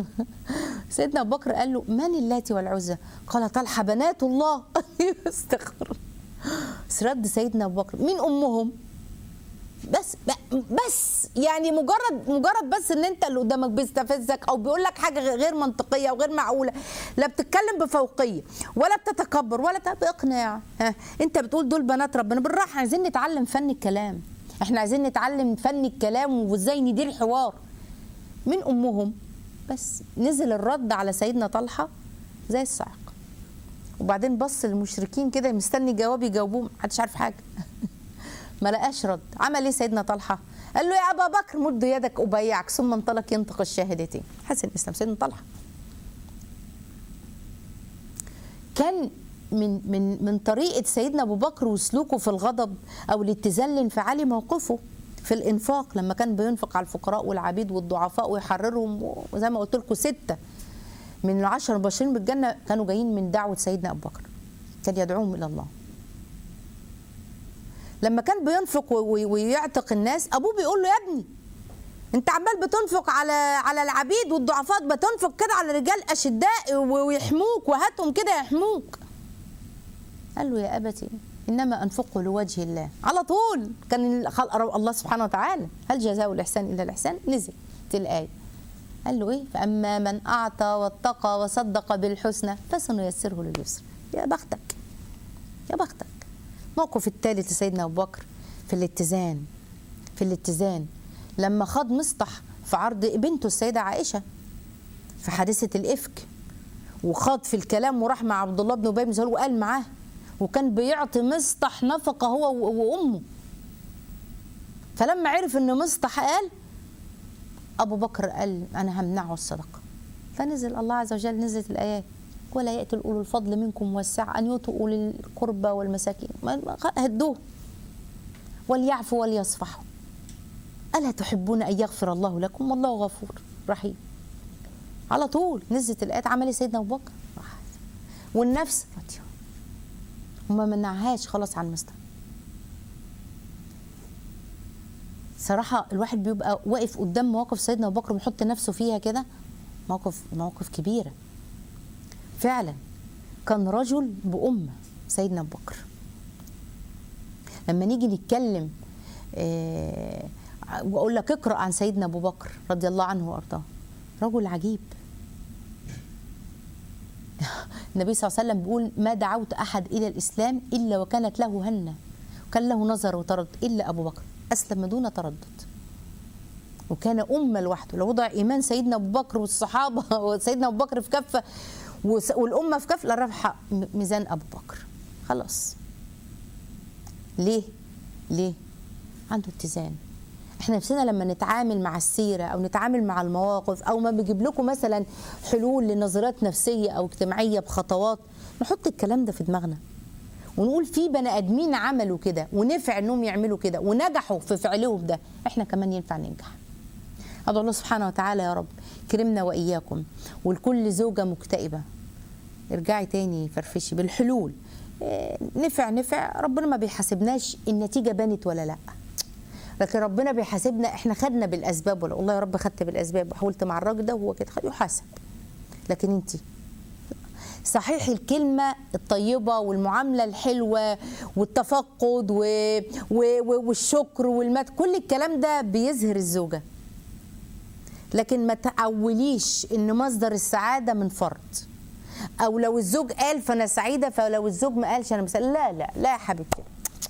سيدنا ابو بكر قال له من اللات والعزى قال طلحه بنات الله استغفر بس رد سيدنا ابو بكر مين امهم بس بس يعني مجرد مجرد بس ان انت اللي قدامك بيستفزك او بيقول لك حاجه غير منطقيه وغير معقوله لا بتتكلم بفوقيه ولا بتتكبر ولا بت- باقناع ها انت بتقول دول بنات ربنا بالراحه عايزين نتعلم فن الكلام احنا عايزين نتعلم فن الكلام وازاي ندير حوار من امهم بس نزل الرد على سيدنا طلحه زي الصاعقه وبعدين بص للمشركين كده مستني جواب يجاوبوه محدش عارف حاجه ما لقاش رد عمل ايه سيدنا طلحه قال له يا ابا بكر مد يدك ابايعك ثم انطلق ينطق الشاهدتين حسن الاسلام سيدنا طلحه كان من من من طريقه سيدنا ابو بكر وسلوكه في الغضب او الاتزان الانفعالي موقفه في الانفاق لما كان بينفق على الفقراء والعبيد والضعفاء ويحررهم وزي ما قلت لكم سته من العشر المبشرين بالجنه كانوا جايين من دعوه سيدنا ابو بكر كان يدعوهم الى الله لما كان بينفق و- و- ويعتق الناس ابوه بيقول له يا ابني انت عمال بتنفق على على العبيد والضعفاء بتنفق كده على رجال اشداء ويحموك وهاتهم كده يحموك قال له يا ابتي انما انفقه لوجه الله على طول كان خلق الله سبحانه وتعالى هل جزاء الاحسان الا الاحسان نزل الايه قال له ايه فاما من اعطى واتقى وصدق بالحسنى فسنيسره لليسر يا بختك يا بختك الموقف الثالث لسيدنا ابو بكر في الاتزان في الاتزان لما خاض مصطح في عرض بنته السيده عائشه في حادثه الافك وخاض في الكلام وراح مع عبد الله بن ابي بن سلول وقال معاه وكان بيعطي مصطح نفقه هو وامه فلما عرف ان مصطح قال ابو بكر قال انا همنعه الصدقه فنزل الله عز وجل نزلت الايات ولا ياتي اولو الفضل منكم والسعه ان يؤتوا اولي القربى والمساكين هدوه وليعفوا وليصفحوا الا تحبون ان يغفر الله لكم والله غفور رحيم على طول نزلت الايات عمل سيدنا ابو بكر والنفس راضيه وما منعهاش خلاص عن مستوى صراحة الواحد بيبقى واقف قدام مواقف سيدنا أبو بكر ويحط نفسه فيها كده موقف مواقف كبيرة فعلا كان رجل بأمة سيدنا أبو بكر لما نيجي نتكلم آه وأقول لك اقرأ عن سيدنا أبو بكر رضي الله عنه وأرضاه رجل عجيب النبي صلى الله عليه وسلم بيقول ما دعوت أحد إلى الإسلام إلا وكانت له هنة وكان له نظر وتردد إلا أبو بكر أسلم دون تردد وكان أمة لوحده لو وضع إيمان سيدنا أبو بكر والصحابة وسيدنا أبو بكر في كفة والأمة في كفة لرفع ميزان أبو بكر خلاص ليه؟ ليه؟ عنده اتزان احنا نفسنا لما نتعامل مع السيرة أو نتعامل مع المواقف أو ما بيجيب لكم مثلا حلول لنظريات نفسية أو اجتماعية بخطوات نحط الكلام ده في دماغنا ونقول في بني ادمين عملوا كده ونفع انهم يعملوا كده ونجحوا في فعلهم ده احنا كمان ينفع ننجح ادعو الله سبحانه وتعالى يا رب كرمنا واياكم ولكل زوجه مكتئبه ارجعي تاني فرفشي بالحلول اه نفع نفع ربنا ما بيحاسبناش النتيجه بانت ولا لا لكن ربنا بيحاسبنا احنا خدنا بالاسباب ولا والله يا رب خدت بالاسباب وحاولت مع الراجل ده وهو كده يحاسب لكن انت صحيح الكلمة الطيبة والمعاملة الحلوة والتفقد و... و... والشكر والمد كل الكلام ده بيظهر الزوجة لكن ما تعوليش ان مصدر السعادة من فرد او لو الزوج قال فانا سعيدة فلو الزوج ما قالش انا مسألة لا لا لا يا حبيبتي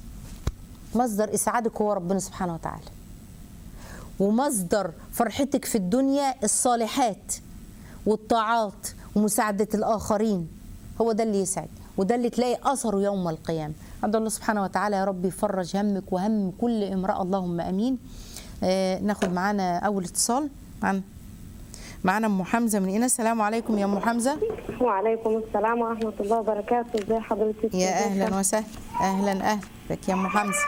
مصدر اسعادك هو ربنا سبحانه وتعالى ومصدر فرحتك في الدنيا الصالحات والطاعات ومساعدة الآخرين هو ده اللي يسعد وده اللي تلاقي أثره يوم القيامة عند الله سبحانه وتعالى يا رب يفرج همك وهم كل امرأة اللهم أمين آه ناخد معانا أول اتصال معنا معانا ام حمزه من هنا السلام عليكم يا ام حمزه وعليكم السلام ورحمه الله وبركاته ازي حضرتك يا اهلا وسهلا اهلا اهلا بك يا ام حمزه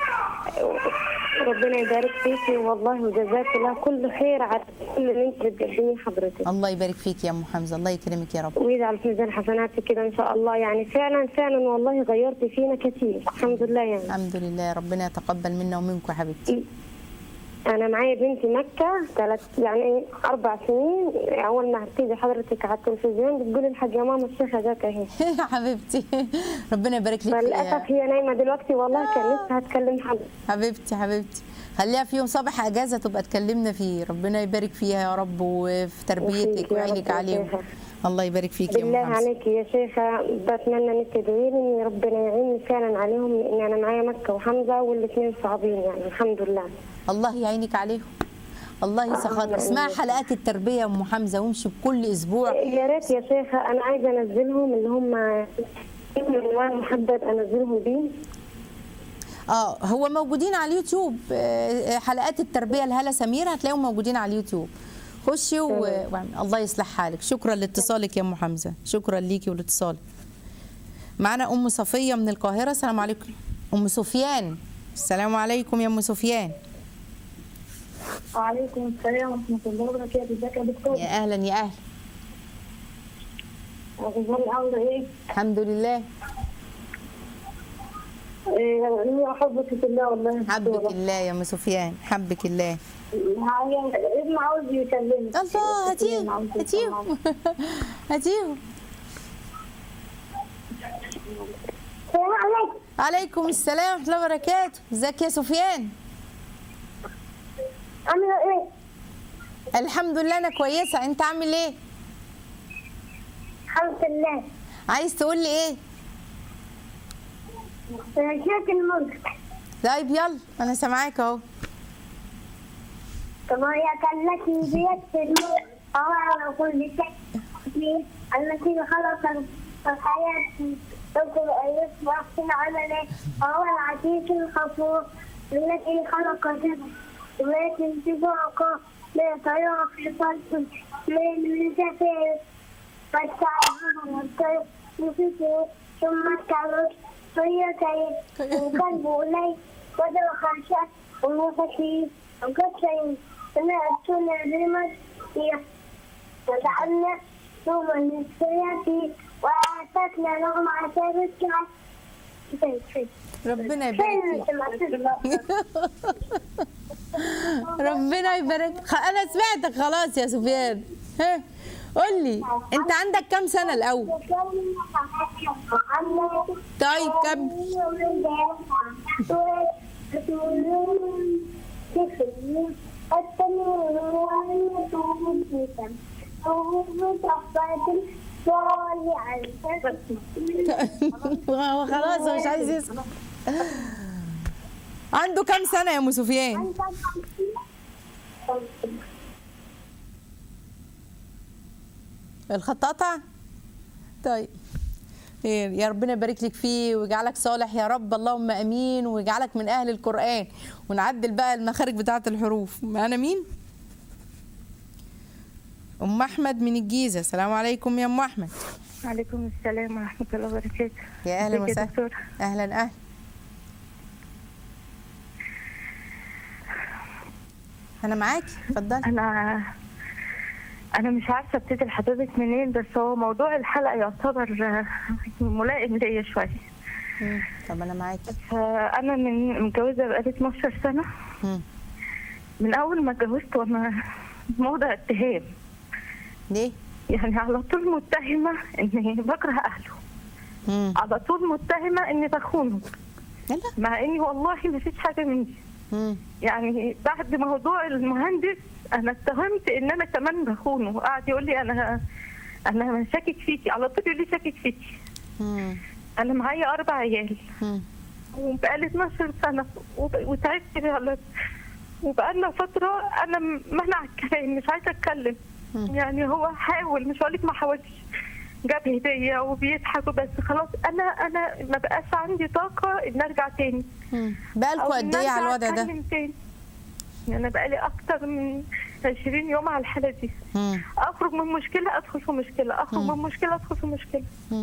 ربنا يبارك فيكي والله وجزاك الله كل خير على كل اللي انت بتقدميه حضرتك الله يبارك فيك يا ام حمزه الله يكرمك يا رب ويجعل في ميزان حسناتك كده ان شاء الله يعني فعلا فعلا والله غيرت فينا كثير الحمد لله يعني الحمد لله ربنا يتقبل منا ومنكم يا حبيبتي انا معايا بنتي مكه ثلاث يعني اربع سنين اول ما هتيجي حضرتك على التلفزيون بتقولي الحاج يا ماما الشيخه جاك اهي يا حبيبتي ربنا يبارك لك فللاسف هي نايمه دلوقتي والله كان لسه هتكلم حضرتك حبيبتي حبيبتي خليها في يوم صباح اجازه تبقى تكلمنا فيه ربنا يبارك فيها يا رب وفي تربيتك وعينك عليهم الله يبارك فيك يا ام بالله عليك يا شيخه بتمنى انك تدعي لي ان ربنا يعيني فعلا عليهم لان انا معايا مكه وحمزه والاثنين صعبين يعني الحمد لله الله يعينك عليهم الله يسخر اسمع حلقات التربيه يا ام حمزه وامشي بكل اسبوع يا ريت يا شيخه انا عايزه انزلهم اللي هم عنوان محدد انزلهم بيه اه هو موجودين على اليوتيوب حلقات التربيه لهلا سمير هتلاقيهم موجودين على اليوتيوب خشي و... الله يصلح حالك شكرا لاتصالك يا ام حمزه شكرا ليكي ولاتصالك معنا ام صفيه من القاهره السلام عليكم ام سفيان السلام عليكم يا ام سفيان وعليكم السلام ورحمه الله وبركاته ازيك يا دكتور يا اهلا يا اهلا اخبار العوده ايه الحمد لله إيه، هو انا احبك في الله والله حبك الله يا ام سفيان حبك الله ابن عاوز يكلمك الله هاتيهم هاتيهم هاتيهم السلام عليكم عليكم السلام ورحمه الله وبركاته ازيك يا سفيان عامله ايه؟ الحمد لله انا كويسه انت عامل ايه الحمد لله عايز تقول لي ايه شاك الملك طيب يلا انا سامعاك اهو كما يكلك بيد الملك وهو على كل شيء قدير الذي خلق الحياة تقول أن يصبح في عمله وهو العزيز الغفور الذي خلق سبع ولكن سبعك لا ترى في صلب من زفير فاستعبها الطير يفتح ثم استعبت طيرتين وقلب إليه ودر خشع ومفكي وقصين سمعتنا بالمسيح وجعلنا نوما للسياسي وأعتقنا لهم عذاب السعة ربنا يبارك فيك ربنا يبارك خ- انا سمعتك خلاص يا سفيان ها قول لي انت عندك كام سنه الاول طيب كم هو خلاص هو مش عايز يسمع عنده كام سنه يا ام سفيان الخط قطع طيب خير يا ربنا يبارك لك فيه ويجعلك صالح يا رب اللهم امين ويجعلك من اهل القران ونعدل بقى المخارج بتاعه الحروف معانا مين ام احمد من الجيزه السلام عليكم يا ام احمد عليكم السلام ورحمة الله وبركاته يا اهلا ازيك يا وسهلا دكتور؟ اهلا اهلا انا معاكي اتفضلي أنا أنا مش عارفة ابتدي لحضرتك منين بس هو موضوع الحلقة يعتبر آه، ملائم ليا شوية مم. طب انا معاكي فأنا من متجوزة بقالي 12 سنة مم. من أول ما اتجوزت وأنا موضع اتهام ليه يعني على طول متهمة إني بكره أهله مم. على طول متهمة إني بخونه يلا مع إني والله ما فيش حاجة من دي مم. يعني بعد موضوع المهندس انا اتهمت ان انا كمان بخونه وقعد يقول لي انا انا شاكك فيكي على طول يقول لي شاكك فيكي مم. انا معايا اربع عيال مم. وبقالي 12 سنه وب- وتعبت بقى وبقالنا فتره انا م- منع الكلام مش عايزه اتكلم مم. يعني هو حاول مش هقول لك ما حاولش جاب هديه وبيضحك بس خلاص انا انا ما بقاش عندي طاقه ان ارجع تاني مم. بقالكوا أو قد إن ايه على أرجع الوضع ده أتكلم تاني. يعني انا بقالي اكتر من 20 يوم على الحاله دي مم. اخرج من مشكله ادخل في مشكله اخرج مم. من مشكله ادخل في مشكله مم.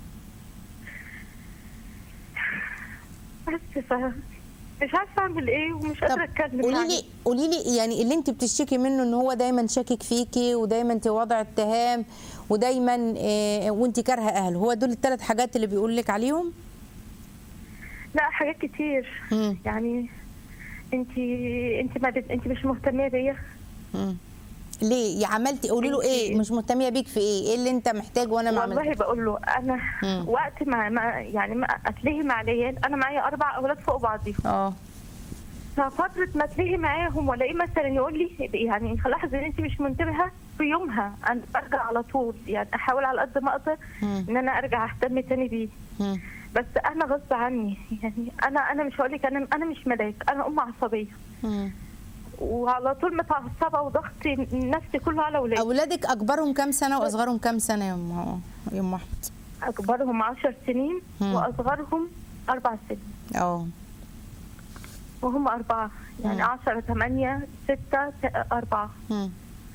بس ف مش عارفه اعمل ايه ومش طب قادره اتكلم قولي يعني. لي قولي لي يعني اللي انت بتشتكي منه ان هو دايما شاكك فيكي ودايما انت وضع اتهام ودايما اه وانت كارهه اهله هو دول الثلاث حاجات اللي بيقول لك عليهم لا حاجات كتير مم. يعني انت انت ما بت... انت مش مهتمه بيا مم. ليه يا عملتي قولي له ايه انتي- مش مهتميه بيك في ايه ايه اللي انت محتاجه وانا ما والله عملتش بقول له انا مم. وقت ما, ما يعني ما اتلهي مع العيال انا معايا اربع اولاد فوق بعضيهم اه ففترة ما اتلهي معاهم والاقيه مثلا يقول لي يعني لاحظ ان انت مش منتبهه في يومها انا برجع على طول يعني احاول على قد ما اقدر مم. ان انا ارجع اهتم تاني بيه مم. بس انا غصب عني يعني انا انا مش هقول لك انا انا مش ملاك انا ام عصبيه مم. وعلى طول متعصبه وضغطي نفسي كله على اولادي اولادك اكبرهم كام سنه واصغرهم كام سنه يا ام يا ام احمد اكبرهم 10 سنين مم. واصغرهم اربع سنين اه وهم اربعه يعني مم. 10 8 6 4 مم.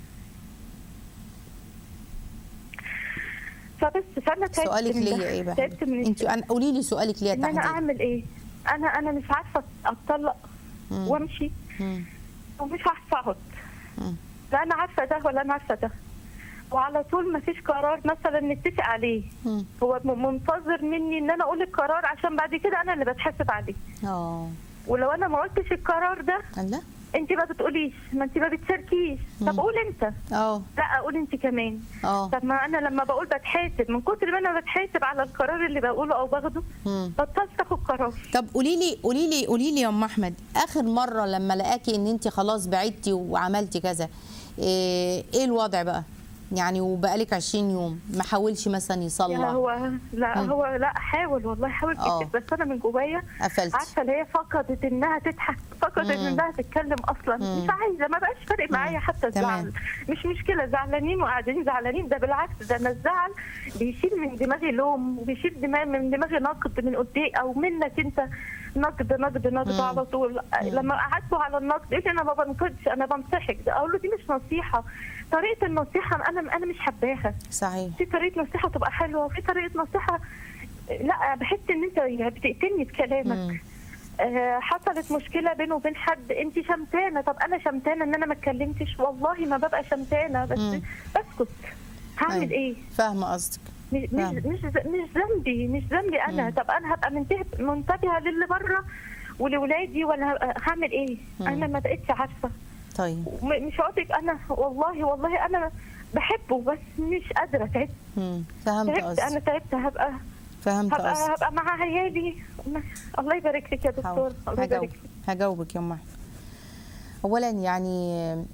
فبس فانا تعبت سؤالك من ده. ليا ايه بقى تعبت من انت الشغل. قولي لي سؤالك ليا ان انا تحديدا اعمل ايه انا انا مش عارفه اتطلق مم. وامشي مم. ومش عارفه اقعد مم. لا انا عارفه ده ولا انا عارفه ده وعلى طول ما فيش قرار مثلا نتفق عليه مم. هو م- منتظر مني ان انا اقول القرار عشان بعد كده انا اللي بتحاسب عليه اه ولو انا ما قلتش القرار ده الله انت ما بتقوليش ما انت ما بتشاركيش طب قول انت اه لا قول انت كمان اه طب ما انا لما بقول بتحاسب من كتر ما انا بتحاسب على القرار اللي بقوله او باخده مم. بطلت اخد قرار طب قولي لي قولي لي قولي لي يا ام احمد اخر مره لما لقاكي ان انت خلاص بعدتي وعملتي كذا ايه, إيه الوضع بقى يعني وبقالك 20 يوم ما حاولش مثلا لا يصلح هو لا مم. هو لا حاول والله حاول اه. كتير بس انا من جوايا قفلتي عارفه اللي هي فقدت انها تضحك فقدت مم. انها تتكلم اصلا مم. مش عايزه ما بقاش فارق معايا حتى تمام. الزعل مش مشكله زعلانين وقاعدين زعلانين ده بالعكس ده انا الزعل بيشيل من دماغي لوم وبيشيل دماغ من دماغي نقد من قدام او منك انت نقد نقد نقد مم. على طول لما قعدتوا على النقد قلت انا ما بنقدش انا بنصحك ده اقول له دي مش نصيحه طريقه النصيحه انا انا مش حباها صحيح في طريقه نصيحه تبقى حلوه وفي طريقه نصيحه لا بحس ان انت يعني بتقتلني بكلامك مم. آه، حصلت مشكله بينه وبين حد انت شمتانه طب انا شمتانه ان انا ما اتكلمتش والله ما ببقى شمتانه بس مم. بسكت هعمل أيوة. ايه فاهمه قصدك مش مش فاهمة. مش مش ذنبي مش ذنبي انا مم. طب انا هبقى منتبه منتبهه للي بره ولولادي ولا هبقى- هعمل ايه مم. انا ما بقتش عارفه طيب م- مش هقولك انا والله والله انا بحبه بس مش قادره تعبت مم. فهمت تعبت انا قصدك تعبت هبقى فهمت هبقى قصدك هبقى مع عيالي الله يبارك لك يا دكتور حاضر. الله يبارك هجاوب لك هجاوبك يا ام احمد اولا يعني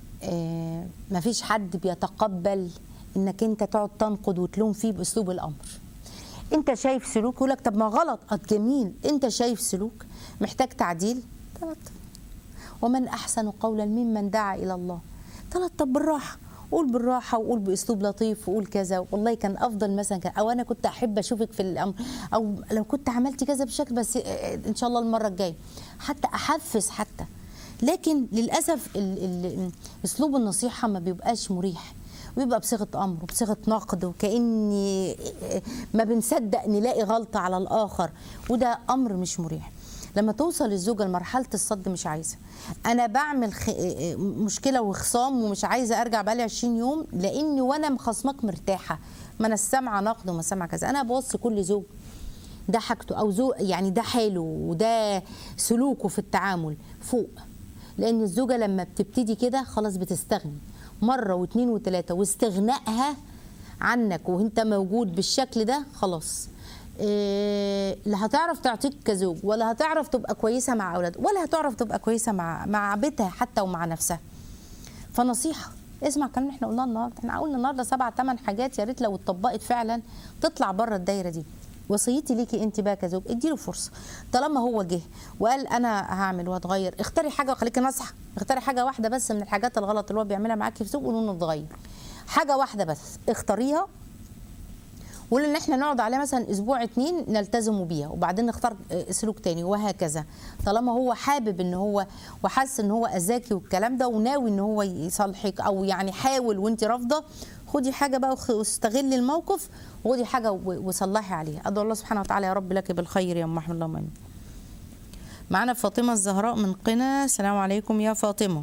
ما فيش حد بيتقبل انك انت تقعد تنقد وتلوم فيه باسلوب الامر انت شايف سلوك يقول لك طب ما غلط اه جميل انت شايف سلوك محتاج تعديل طب ومن احسن قولا ممن دعا الى الله طلع طب بالراحه قول بالراحه وقول باسلوب لطيف وقول كذا والله كان افضل مثلا كان او انا كنت احب اشوفك في الامر او لو كنت عملت كذا بشكل بس ان شاء الله المره الجايه حتى احفز حتى لكن للاسف ال- ال- اسلوب النصيحه ما بيبقاش مريح ويبقى بصيغه امر وبصيغه نقد وكاني ما بنصدق نلاقي غلطه على الاخر وده امر مش مريح لما توصل الزوجه لمرحله الصد مش عايزه انا بعمل خ... مشكله وخصام ومش عايزه ارجع بقالي 20 يوم لاني وانا مخصمك مرتاحه ما انا سامعه نقد وما سامعه كذا انا بوصي كل زوج ده حاجته او زوج يعني ده حاله وده سلوكه في التعامل فوق لان الزوجه لما بتبتدي كده خلاص بتستغني مره واثنين وثلاثه واستغنائها عنك وانت موجود بالشكل ده خلاص إيه لا هتعرف تعطيك كزوج ولا هتعرف تبقى كويسه مع اولاد ولا هتعرف تبقى كويسه مع مع بيتها حتى ومع نفسها فنصيحه اسمع الكلام اللي احنا قلناه النهارده احنا قلنا النهارده سبع ثمان حاجات يا ريت لو اتطبقت فعلا تطلع بره الدايره دي وصيتي ليكي انت بقى كزوج اديله فرصه طالما هو جه وقال انا هعمل وهتغير اختاري حاجه وخليكي ناصحه اختاري حاجه واحده بس من الحاجات الغلط اللي هو بيعملها معاكي في سوق ونون تغير حاجه واحده بس اختاريها وقول ان احنا نقعد عليها مثلا اسبوع اتنين نلتزموا بيها وبعدين نختار آه، سلوك تاني وهكذا طالما هو حابب ان هو وحاسس ان هو اذاكي والكلام ده وناوي ان هو يصالحك او يعني حاول وانت رافضه خدي حاجه بقى وخ- واستغلي الموقف وخدي حاجه و- وصلحي عليها ادعو الله سبحانه وتعالى يا رب لك بالخير يا ام احمد اللهم امين معانا فاطمه الزهراء من قنا السلام عليكم يا فاطمه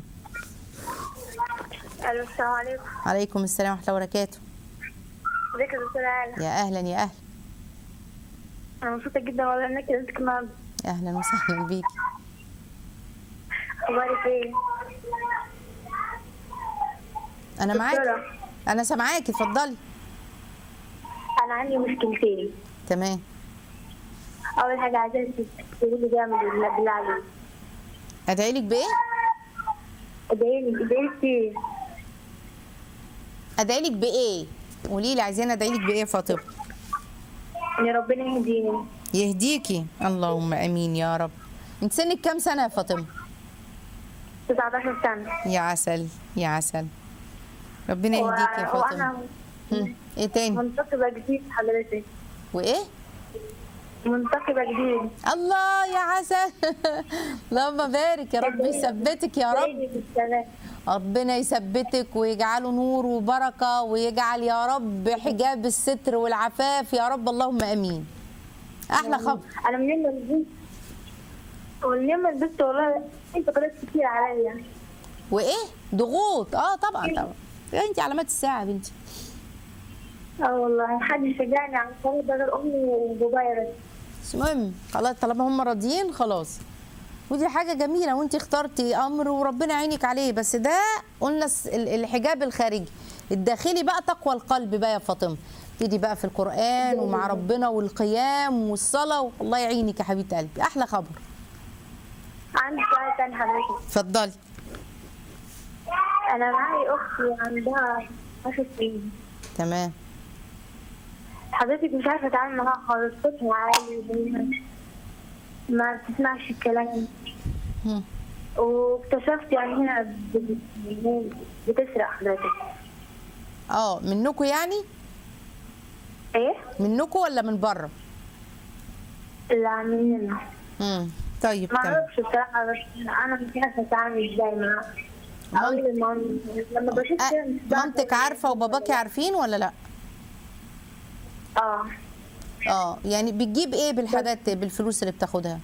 الو السلام عليكم عليكم السلام ورحمه الله وبركاته ازيك يا دكتورة علا يا اهلا يا اهلا انا مبسوطة جدا والله انك كلمتك النهارده اهلا وسهلا بيكي اخبارك ايه؟ انا معاكي دكتورة. انا سامعاكي اتفضلي انا عندي مشكلتين تمام اول حاجة عايزاك تقولي لي جامد بالله بالله عليك ادعي لك بايه ادعيلي ادعيلي كتير ادعي لك بايه قولي لي عايزين ادعي لك بايه يا فاطمه ان ربنا يهديني يهديكي اللهم امين يا رب انت سنك كام سنه يا فاطمه 19 سنة يا عسل يا عسل ربنا و- يهديك يا فاطمه وانا هم، ايه تاني منتقبة جديد حضرتك وايه منتقبة جديد الله يا عسل اللهم بارك يا رب يثبتك يا رب زي في السماء ربنا يثبتك ويجعله نور وبركه ويجعل يا رب حجاب الستر والعفاف يا رب اللهم امين احلى خبر انا منين ما لبست ومنين ما لبست والله انت قريت كتير عليا وايه ضغوط اه طبعا طبعا انت علامات الساعه يا بنتي اه والله محدش شجعني على الصلاة ده غير أمي وبابايا بس مش مهم خلاص طالما هم راضيين خلاص ودي حاجة جميلة وانت اخترتي أمر وربنا يعينك عليه بس ده قلنا الس- ال- الحجاب الخارجي الداخلي بقى تقوى القلب بقى يا فاطمة تبتدي بقى في القرآن ومع ربنا والقيام والصلاة والله يعينك يا حبيبة قلبي أحلى خبر عندي سؤال تاني حضرتك اتفضلي أنا معايا أختي عندها 10 سنين تمام حضرتك مش عارفة أتعامل معاها خالص صوتها عالي ودايما ما بتسمعش الكلام هم. واكتشفت يعني هنا ب- ب- بتسرق حضرتك اه منكم يعني ايه؟ منكم ولا من بره اللي عاملينها امم طيب ما تمام اعرفش بصراحة بس انا مش عارفة اتعامل ازاي معاها اقول لمامي لما بشوف كده أه مش بعرف مامتك عارفة وباباكي عارفين ولا لا اه اه يعني بتجيب ايه بالحاجات بالفلوس اللي بتاخدها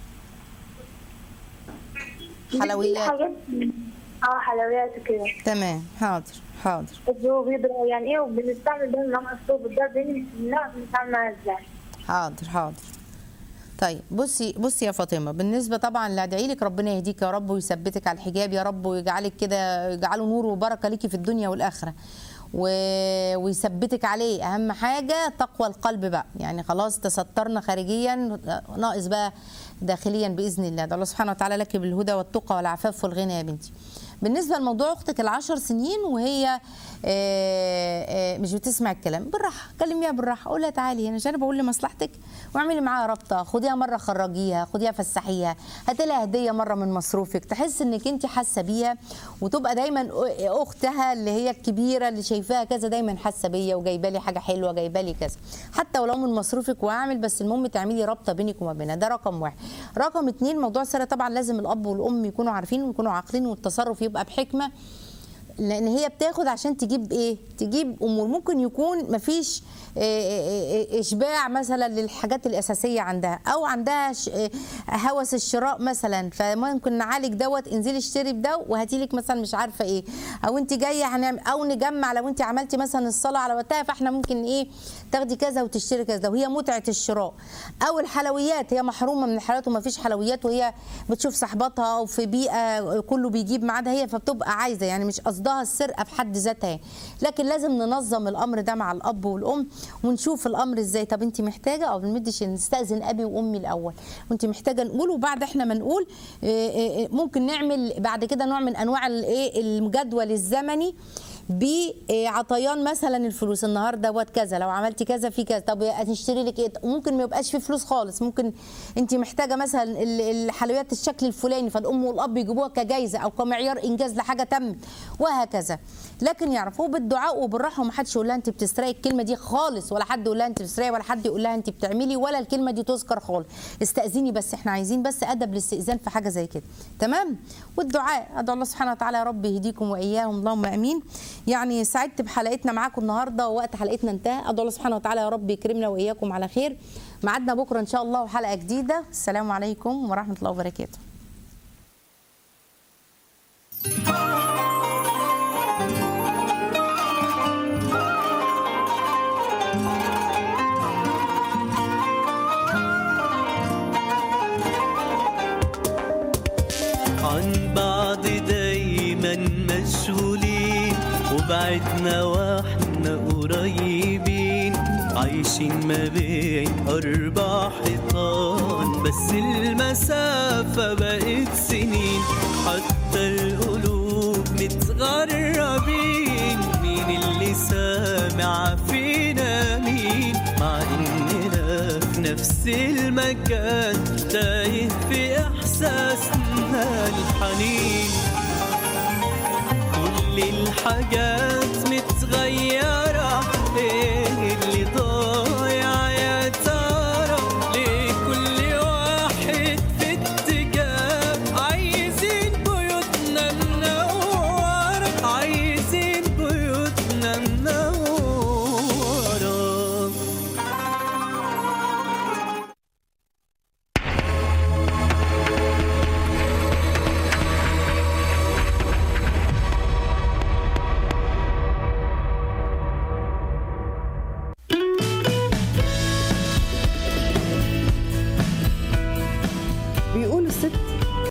حلويات حاجات اه حلويات وكده تمام حاضر حاضر بس هو بيضرب يعني ايه وبنستعمل ده معاها الصوت ده بين نعرف نتعامل معاها ازاي حاضر حاضر طيب بصي بصي يا فاطمه بالنسبه طبعا اللي ادعي لك ربنا يهديك يا رب ويثبتك على الحجاب يا رب ويجعلك كده يجعله نور وبركه ليكي في الدنيا والاخره و... ويثبتك عليه اهم حاجه تقوى القلب بقى يعني خلاص تسترنا خارجيا ناقص بقى داخليا باذن الله ده الله سبحانه وتعالى لك بالهدى والتقى والعفاف والغنى يا بنتي بالنسبه لموضوع اختك العشر سنين وهي آه، آه، مش بتسمع الكلام بالراحه كلميها بالراحه قول لها تعالي انا عشان بقول لمصلحتك واعملي معاها رابطه خديها مره خرجيها خديها فسحيها هاتي لها هديه مره من مصروفك تحس انك انت حاسه بيها وتبقى دايما اختها اللي هي الكبيره اللي شايفاها كذا دايما حاسه بيا وجايبه لي حاجه حلوه جايبه لي كذا حتى ولو من مصروفك واعمل بس المهم تعملي رابطه بينك وما بينها ده رقم واحد رقم اتنين موضوع السرقه طبعا لازم الاب والام يكونوا عارفين ويكونوا عاقلين والتصرف يبقى بحكمه لان هي بتاخد عشان تجيب ايه تجيب امور ممكن يكون مفيش إيه إيه إيه اشباع مثلا للحاجات الاساسيه عندها او عندها ش- إيه هوس الشراء مثلا فممكن نعالج دوت انزلي اشتري بده وهاتي لك مثلا مش عارفه ايه او انت جايه هنعمل او نجمع لو انت عملتي مثلا الصلاه على وقتها فاحنا ممكن ايه تاخدي كذا وتشتري كذا وهي متعه الشراء او الحلويات هي محرومه من الحلويات وما فيش حلويات وهي بتشوف صاحباتها او في بيئه كله بيجيب ميعادها هي فبتبقى عايزه يعني مش قصدها السرقه في حد ذاتها لكن لازم ننظم الامر ده مع الاب والام ونشوف الامر ازاي طب انت محتاجه او بنمدش نستاذن ابي وامي الاول وانت محتاجه نقول وبعد احنا ما نقول إيه إيه إيه ممكن نعمل بعد كده نوع من انواع الايه الجدول الزمني بعطيان مثلا الفلوس النهارده دوت كذا لو عملتي كذا في كذا طب هنشتري لك ايه ممكن ما يبقاش في فلوس خالص ممكن انت محتاجه مثلا ال- الحلويات الشكل الفلاني فالام والاب يجيبوها كجايزه او كمعيار انجاز لحاجه تمت وهكذا لكن يعرفوه بالدعاء وبالراحه ومحدش يقول لها انت بتسرقي الكلمه دي خالص ولا حد يقول لها انت بتسرقي ولا حد يقول لها انت بتعملي ولا الكلمه دي تذكر خالص استاذني بس احنا عايزين بس ادب الاستئذان في حاجه زي كده تمام والدعاء ادعو الله سبحانه وتعالى يا رب يهديكم واياهم اللهم امين يعني سعدت بحلقتنا معاكم النهارده ووقت حلقتنا انتهى ادعو الله سبحانه وتعالى يا رب يكرمنا واياكم على خير ميعادنا بكره ان شاء الله وحلقه جديده السلام عليكم ورحمه الله وبركاته عن بعض دايما مشغولين وبعدنا واحنا قريبين عايشين ما بين أربع حيطان بس المسافة بقت سنين حتى القلوب متغربين مين اللي سامع فينا مين مع إننا في نفس المكان تايه في إحساسنا الحنين كل الحاجات